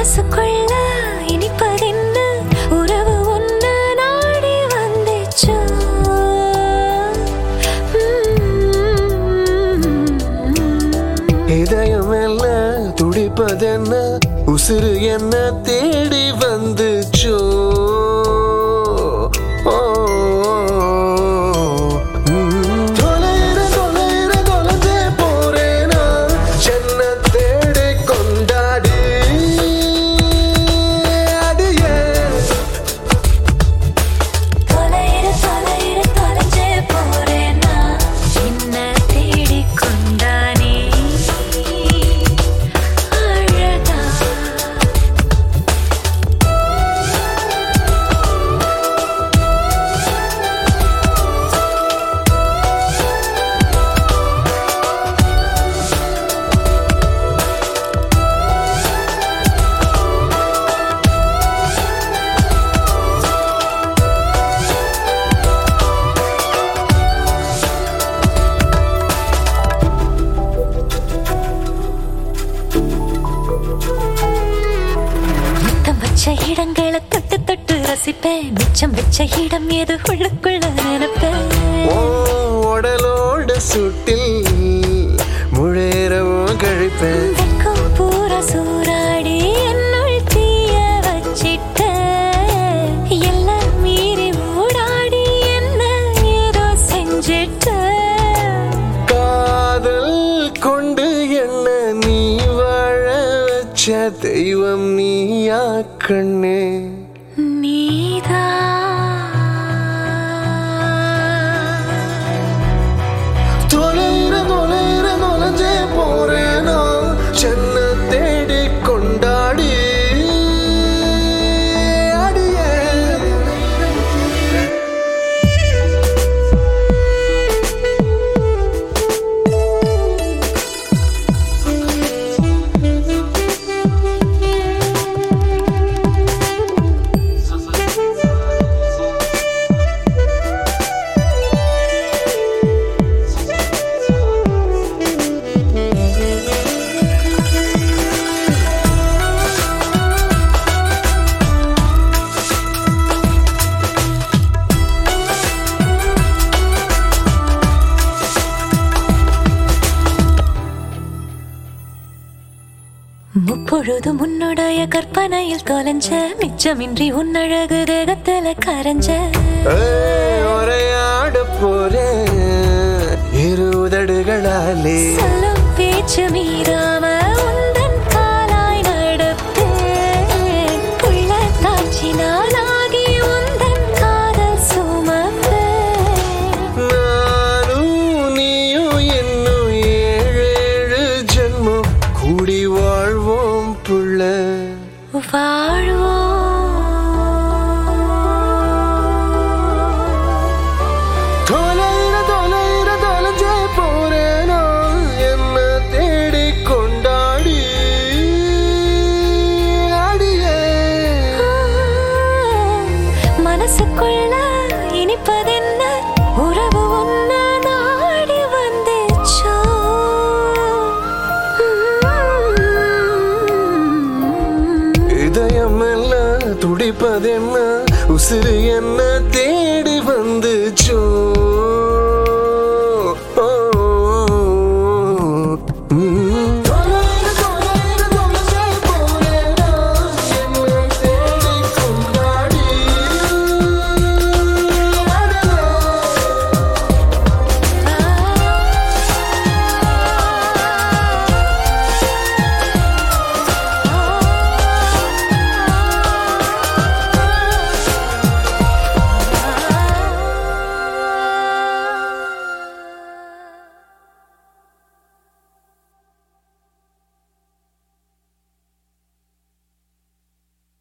மனசுக்குள்ள இனிப்பதென்ன உறவு ஒன்ன நாடி வந்துச்சோ இதயம் என்ன துடிப்பதென்ன உசுறு என்ன தேடி வந்துச்சோ ஓ, ம். தொலைற, தொலைற, தொலைஞ்சே போறேனா? என்னை தேடி கொண்டாடி அடியே தொலைற தொலைற தொலைஞ்சே போறேனா என்ன தேடி கொண்டானே அழகா முத்தம் வச்ச இடங்களை தொட்டு தொட்டு ரசிப்பேன் மிச்சம் வச்ச இடம் ஏது உள்ளுக்குள்ள நினைப்பேன் ஓ உடலோட சுட்டில் முழேறவும் கழிப்பேன் வெக்கம் பூரா சூறாடி என்னுள் தீய வச்சிட்ட எல்லாம் மீறி ஊடாடி என்ன ஏதோ செஞ்சிட்ட காதல் கொண்டு என்ன நீ வாழ வச்ச தெய்வம் நீயா கண்ணே நீதான் தொலைற தொலைற தொலைஞ்சே போறேனா சென்ன தேடி கொண்டாடி அடியே முப்பொழுது உன்னுடைய கற்பனையில் தொலைஞ்ச மிச்சமின்றி உன்னழகு தேகத்துல கரைஞ்ச ஏய், உரையாட போறேன் இரு உதடுகளாலே சொல்லும் பேச்சு மீறாம